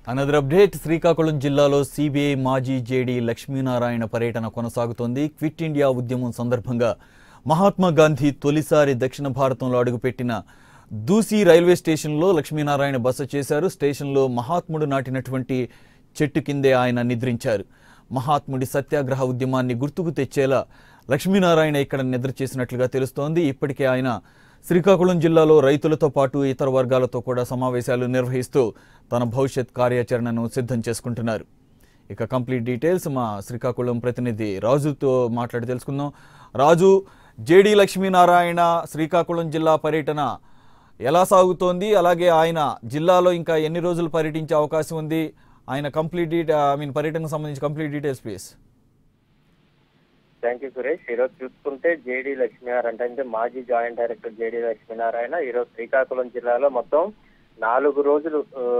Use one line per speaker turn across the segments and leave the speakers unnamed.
Another update Srikakulam జిల్లాలో CBI మాజీ JD Lakshminarayana పర్యటన కొనసాగుతోంది క్విట్ ఇండియా ఉద్యమం సందర్భంగా మహాత్మా గాంధీ తొలిసారి దక్షిణ భారతంలో అడుగుపెట్టిన దూసి రైల్వే స్టేషన్లో లక్ష్మీనారాయణ బస చేశారు స్టేషన్లో మహాత్ముడు నాటినటువంటి చెట్టు కిందే ఆయన నిద్రించారు మహాత్ముడి సత్యాగ్రహ ఉద్యమాన్ని గుర్తుకు తెచ్చేలా లక్ష్మీనారాయణ ఇక్కడ నిద్ర చేసినట్లుగా తెలుస్తోంది ఇప్పటికే ఆయన శ్రీకాకుళం జిల్లాలో రైతులతో పాటు ఇతర వర్గాలతో కూడా సమావేశాలు నిర్వహిస్తూ తన భవిష్యత్ కార్యాచరణను సిద్ధం చేసుకుంటున్నారు ఇక కంప్లీట్ డీటెయిల్స్ మా శ్రీకాకుళం ప్రతినిధి రాజుతో మాట్లాడి తెలుసుకుందాం రాజు జేడి లక్ష్మీనారాయణ శ్రీకాకుళం జిల్లా పర్యటన ఎలా సాగుతోంది అలాగే ఆయన జిల్లాలో ఇంకా ఎన్ని రోజులు పర్యటించే అవకాశం ఉంది ఆయన కంప్లీట్ డీటె ఐ మీన్ పర్యటనకు సంబంధించి complete details please
thank you Suresh ఈరోజు చూసుకుంటే జేడి లక్ష్మీనారాయణ అంటే మాజీ జాయింట్ డైరెక్టర్ జేడి లక్ష్మీనారాయణ ఈరోజు శ్రీకాకుళం జిల్లాలో మొత్తం నాలుగు రోజులు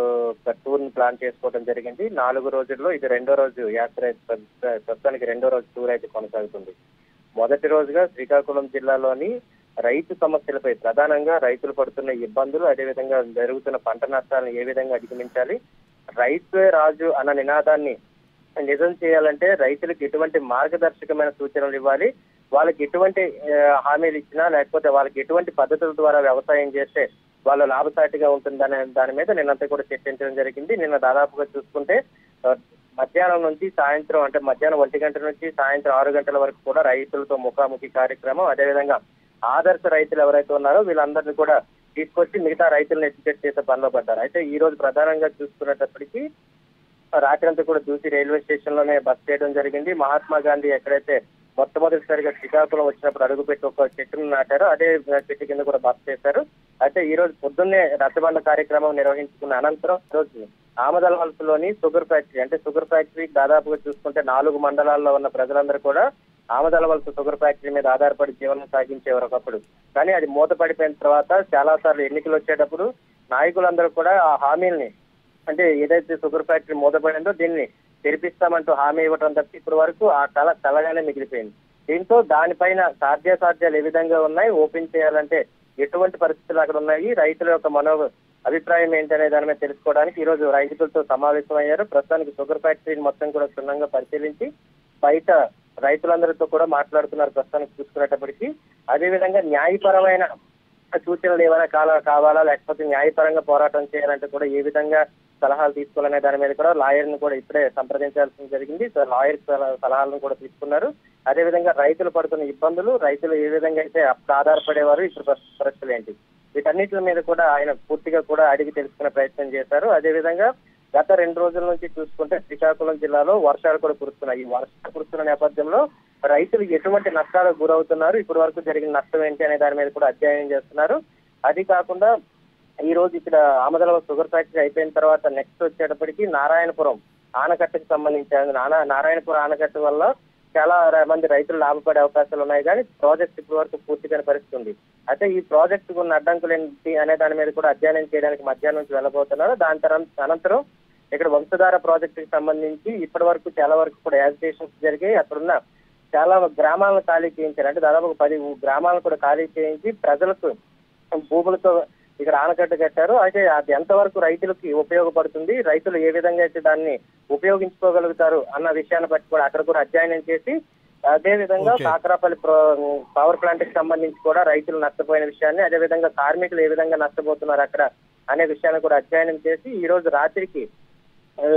టూర్ ని ప్లాన్ చేసుకోవడం జరిగింది నాలుగు రోజుల్లో ఇది రెండో రోజు యాత్ర అయితే ప్రస్తుత- ప్రస్తుతానికి రెండో రోజు టూర్ అయితే కొనసాగుతుంది మొదటి రోజుగా శ్రీకాకుళం జిల్లాలోని రైతు సమస్యలపై ప్రధానంగా రైతులు పడుతున్న ఇబ్బందులు అదేవిధంగా జరుగుతున్న పంట నష్టాలను ఏ విధంగా అధిగమించాలి రైతే రాజు అన్న నినాదాన్ని నిజం చేయాలంటే రైతులకు ఎటువంటి మార్గదర్శకమైన సూచనలు ఇవ్వాలి వాళ్ళకి ఎటువంటి ఆ, హామీలు ఇచ్చినా లేకపోతే వాళ్ళకి ఎటువంటి పద్ధతుల ద్వారా వ్యవసాయం చేస్తే వాళ్ళు లాభసాటిగా ఉంటుందనే దాని మీద నిన్నంతా కూడా చర్చించడం జరిగింది నిన్న దాదాపుగా చూసుకుంటే ఆ, మధ్యాహ్నం నుంచి సాయంత్రం అంటే మధ్యాహ్నం ఒంటి గంట నుంచి సాయంత్రం ఆరు గంటల వరకు కూడా రైతులతో ముఖాముఖి కార్యక్రమం అదేవిధంగా ఆదర్శ రైతులు ఎవరైతే ఉన్నారో వీళ్ళందరినీ కూడా తీసుకొచ్చి మిగతా రైతులను ఎడ్యుకేట్ చేసే పనిలో పడ్డారు అయితే ఈ రోజు ప్రధానంగా చూసుకునేటప్పటికీ రాత్రంతా కూడా చూసి రైల్వే స్టేషన్ లోనే బస్ చేయడం జరిగింది మహాత్మా గాంధీ ఎక్కడైతే మొట్టమొదటిసారిగా శ్రీకాకుళం వచ్చినప్పుడు అడుగుపెట్టి ఒక చెట్టును నాటారో అదే చెట్టు కింద కూడా బస్ చేశారు అయితే ఈ రోజు పొద్దున్నే రచ్చబండ కార్యక్రమం నిర్వహించుకున్న అనంతరం ఈ రోజు ఆమదల వలసలోని షుగర్ ఫ్యాక్టరీ అంటే షుగర్ ఫ్యాక్టరీ దాదాపుగా చూసుకుంటే నాలుగు మండలాల్లో ఉన్న ప్రజలందరూ కూడా ఆమదల వలస షుగర్ ఫ్యాక్టరీ మీద ఆధారపడి జీవనం సాగించేవారు ఒకప్పుడు కానీ అది మూతపడిపోయిన తర్వాత చాలా సార్లు ఎన్నికలు వచ్చేటప్పుడు నాయకులందరూ కూడా ఆ హామీల్ని అంటే ఏదైతే షుగర్ ఫ్యాక్టరీ మూతపడిందో దీన్ని తెరిపిస్తామంటూ హామీ ఇవ్వడం తప్పి ఇప్పటి వరకు ఆ కళ కలగానే మిగిలిపోయింది దీంతో దానిపైన సాధ్యాసాధ్యాలు ఏ విధంగా ఉన్నాయి ఓపెన్ చేయాలంటే ఎటువంటి పరిస్థితులు అక్కడ ఉన్నాయి రైతుల యొక్క మనో అభిప్రాయం ఏంటనే దాని మీద తెలుసుకోవడానికి ఈ రోజు రైతులతో సమావేశం అయ్యారు ప్రస్తుతానికి షుగర్ ఫ్యాక్టరీని మొత్తం కూడా క్షుణ్ణంగా పరిశీలించి బయట రైతులందరితో కూడా మాట్లాడుతున్నారు ప్రస్తుతానికి చూసుకునేటప్పటికీ అదేవిధంగా న్యాయపరమైన సూచనలు ఏమైనా కాల కావాలా లేకపోతే న్యాయపరంగా పోరాటం చేయాలంటే కూడా ఏ విధంగా సలహాలు తీసుకోవాలనే దాని మీద కూడా లాయర్ ని కూడా ఇప్పుడే సంప్రదించాల్సి జరిగింది సో లాయర్ సల- సలహాలను కూడా తీసుకున్నారు అదేవిధంగా రైతులు పడుతున్న ఇబ్బందులు రైతులు ఏ విధంగా అయితే అప్పుడు ఆధారపడేవారు ఇప్పుడు ప్రస్తుత పరిస్థితులు ఏంటి వీటన్నిటి మీద కూడా ఆయన పూర్తిగా కూడా అడిగి తెలుసుకునే ప్రయత్నం చేశారు అదేవిధంగా గత రెండు రోజుల నుంచి చూసుకుంటే శ్రీకాకుళం జిల్లాలో వర్షాలు కూడా కురుస్తున్నాయి ఈ వర్షాలు కురుస్తున్న నేపథ్యంలో రైతులు ఎటువంటి నష్టాలకు గురవుతున్నారు ఇప్పటి వరకు జరిగిన నష్టం ఏంటి అనే దాని మీద కూడా అధ్యయనం చేస్తున్నారు అది కాకుండా ఈ రోజు ఇక్కడ ఆమదల షుగర్ ఫ్యాక్టరీ అయిపోయిన తర్వాత నెక్స్ట్ వచ్చేటప్పటికి నారాయణపురం ఆనకట్టకు సంబంధించి నానా నారాయణపురం ఆనకట్ట వల్ల చాలా ర- మంది రైతులు లాభపడే అవకాశాలు ఉన్నాయి కానీ ప్రాజెక్ట్ ఇప్పటి వరకు పూర్తిగా పరిస్థితి ఉంది అయితే ఈ ప్రాజెక్ట్ ఉన్న అడ్డంకులు ఏంటి అనే దాని మీద కూడా అధ్యయనం చేయడానికి మధ్యాహ్నం నుంచి వెళ్ళబోతున్నారు దాని తర్వాత అనంతరం ఇక్కడ వంశధార ప్రాజెక్ట్ కి సంబంధించి ఇప్పటి వరకు చాలా వరకు కూడా యాజిటేషన్స్ జరిగాయి అక్కడున్న చాలా గ్రామాలను ఖాళీ చేయించారు అంటే దాదాపు ఒక పది గ్రామాలను కూడా ఖాళీ చేయించి ప్రజలకు భూములతో ఇక్కడ ఆనకట్ట కట్టారు అయితే అది ఎంతవరకు రైతులకి ఉపయోగపడుతుంది రైతులు ఏ విధంగా అయితే దాన్ని ఉపయోగించుకోగలుగుతారు అన్న విషయాన్ని బట్టి కూడా అక్కడ కూడా అధ్యయనం చేసి అదే విధంగా
Okay.
కాకరాపల్లి ప్రో- పవర్ ప్లాంట్ కి సంబంధించి కూడా రైతులు నష్టపోయిన విషయాన్ని అదే విధంగా కార్మికులు ఏ విధంగా నష్టపోతున్నారు అక్కడ అనే విషయాన్ని కూడా అధ్యయనం చేసి ఈ రోజు రాత్రికి ఆ,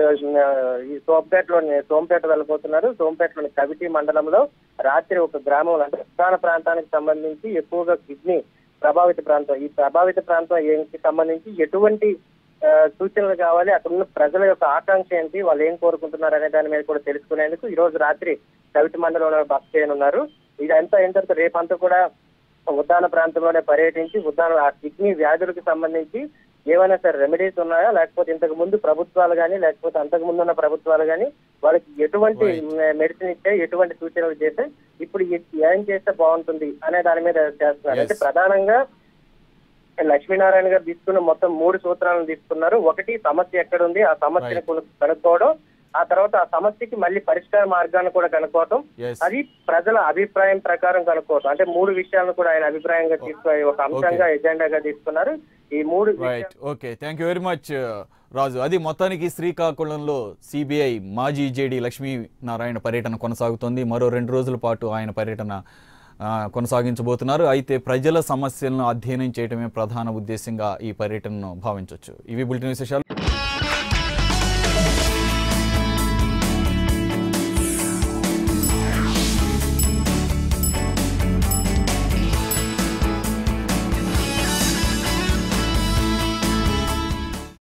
ఈ సోంపేటలోని సోంపేట వెళ్ళబోతున్నారు సోంపేటలోని కవిటి మండలంలో రాత్రి ఒక గ్రామంలో అంటే ఉత్తాన ప్రాంతానికి సంబంధించి ఎక్కువగా కిడ్నీ ప్రభావిత ప్రాంతం ఈ ప్రభావిత ప్రాంతం ఏంటి సంబంధించి ఎటువంటి ఆ, సూచనలు కావాలి అక్కడ ఉన్న ప్రజల యొక్క ఆకాంక్ష ఏంటి వాళ్ళు ఏం కోరుకుంటున్నారు అనే దాని మీద కూడా తెలుసుకునేందుకు ఈ రోజు రాత్రి కవిటి మండలంలో బస్ చేయనున్నారు ఇదంతా అయిన తర్వాత రేపంతా కూడా ఉద్దాన ప్రాంతంలోనే పర్యటించి ఉద్దాన ఆ కిడ్నీ వ్యాధులకు సంబంధించి ఏమైనా సరే రెమెడీస్ ఉన్నాయా లేకపోతే ఇంతకు ముందు ప్రభుత్వాలు కానీ లేకపోతే అంతకు ముందు ఉన్న ప్రభుత్వాలు కానీ వాళ్ళకి ఎటువంటి
Right.
మెడిసిన్ ఇస్తే ఎటువంటి సూచనలు చేస్తే ఇప్పుడు ఏ- ఏం చేస్తే బాగుంటుంది అనే దాని మీద చేస్తున్నారు అంటే
Yes.
ప్రధానంగా లక్ష్మీనారాయణ గారు తీసుకున్న మొత్తం మూడు సూత్రాలను తీసుకున్నారు ఒకటి సమస్య ఎక్కడ ఉంది ఆ సమస్యను కొను- కనుక్కోవడం ఆ తర్వాత ఆ సమస్యకి మళ్ళీ పరిష్కార మార్గాన్ని కూడా కనుక్కోవడం
ఎస్
అది ప్రజల అభిప్రాయం ప్రకారం కనుక్కోవడం అంటే మూడు విషయాలను కూడా ఆయన అభిప్రాయంగా తీసుకొని ఒక అంశంగా ఎజెండాగా తీసుకున్నారు ఈ మూడు
right okay thank you very much Raju అది మొత్తానికి శ్రీకాకుళంలో సిబిఐ మాజీ జేడి లక్ష్మీనారాయణ పర్యటన కొనసాగుతోంది మరో రెండు రోజుల పాటు ఆయన పర్యటన ఆ, కొనసాగించబోతున్నారు అయితే ప్రజల సమస్యలను అధ్యయనం చేయడమే ప్రధాన ఉద్దేశంగా ఈ పర్యటనను భావించవచ్చు ఇవి బులెటిన్ విశేషాలు